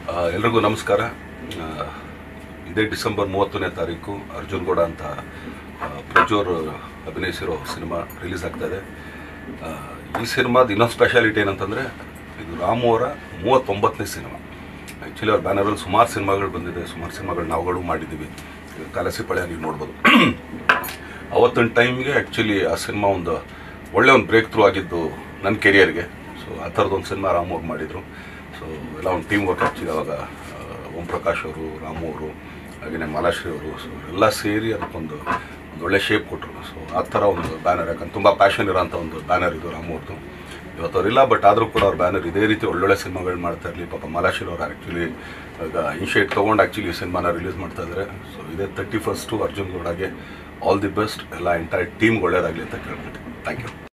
ಆ, ಎಲ್ರಿಗೂ ನಮಸ್ಕಾರ ಆ, ಇದೇ ಡಿಸೆಂಬರ್ ಮೂವತ್ತನೇ ತಾರೀಕು ಅರ್ಜುನ್ ಗೌಡ ಅಂತ ಆ, ಪ್ರಜ್ವರ್ ಅಭಿನಯಿಸಿರೋ ಸಿನಿಮಾ ರಿಲೀಸ್ ಆಗ್ತಾ ಇದೆ ಆ, ಈ ಸಿನಿಮಾದ ಇನ್ನೊಂದು ಸ್ಪೆಷಾಲಿಟಿ ಏನಂತಂದರೆ ಇದು ರಾಮು ಅವರ ಮೂವತ್ತೊಂಬತ್ತನೇ ಸಿನಿಮಾ ಆ್ಯಕ್ಚುಲಿ ಅವ್ರ ಬ್ಯಾನರಲ್ಲಿ ಸುಮಾರು ಸಿನಿಮಾಗಳು ಬಂದಿದೆ ಸುಮಾರು ಸಿನಿಮಾಗಳು ನಾವುಗಳು ಮಾಡಿದ್ದೀವಿ ಕಲಸಿ ಪಳೆ ನೀವು ನೋಡ್ಬೋದು ಅವತ್ತಿನ ಟೈಮ್ಗೆ ಆ್ಯಕ್ಚುಲಿ ಆ ಸಿನಿಮಾ ಒಂದು ಒಳ್ಳೆ ಒಂದು ಬ್ರೇಕ್ ಥ್ರೂ ಆಗಿದ್ದು ನನ್ನ ಕೆರಿಯರ್ಗೆ ಸೊ ಆ ಥರದೊಂದು ಸಿನಿಮಾ ರಾಮು ಅವ್ರು ಮಾಡಿದರು ಸೊ ಎಲ್ಲ ಒಂದು ಟೀಮ್ ವರ್ಕ್ ಆ್ಯಕ್ಚುಲಿ ಅವಾಗ ಆ, ಓಂ ಪ್ರಕಾಶ್ ಅವರು ರಾಮು ಅವರು ಹಾಗೆಯೇ ಮಾಲಾಶ್ರೀ ಅವರು ಸೊ ಎಲ್ಲ ಸೇರಿ ಅದಕ್ಕೊಂದು ಒಂದು ಒಳ್ಳೆ ಶೇಪ್ ಕೊಟ್ಟರು ಸೊ ಆ ಥರ ಒಂದು ಬ್ಯಾನರ್ ಯಾಕಂದ್ರೆ ತುಂಬ ಪ್ಯಾಷನ್ ಇರೋಂಥ ಒಂದು ಬ್ಯಾನರ್ ಇದು ರಾಮು ಅವ್ರದ್ದು ಇವತ್ತು ಅವರಿಲ್ಲ ಬಟ್ ಆದರೂ ಕೂಡ ಅವ್ರ ಬ್ಯಾನರ್ ಇದೇ ರೀತಿ ಒಳ್ಳೊಳ್ಳೆ ಸಿನಿಮಾಗಳು ಮಾಡ್ತಾ ಇರಲಿ ಪಾಪ ಮಾಲಾಶ್ರೀ ಅವರು ಆ್ಯಕ್ಚುಲಿ ಈಗ ಇನಿಷಿಯೇಟ್ ತೊಗೊಂಡು ಆ್ಯಕ್ಚುಲಿ ಸಿನಿಮಾನ ರಿಲೀಸ್ ಮಾಡ್ತಾ ಇದ್ದಾರೆ ಸೊ ಇದೇ ತರ್ಟಿ ಫಸ್ಟು ಅರ್ಜುನ್ ಗೌಡಗೆ ಆಲ್ ದಿ ಬೆಸ್ಟ್ ಎಲ್ಲ ಎಂಟೈರ್ ಟೀಮ್ಗೆ ಒಳ್ಳೇದಾಗಲಿ ಅಂತ ಕೇಳ್ಬಿಟ್ಟು ಥ್ಯಾಂಕ್ ಯು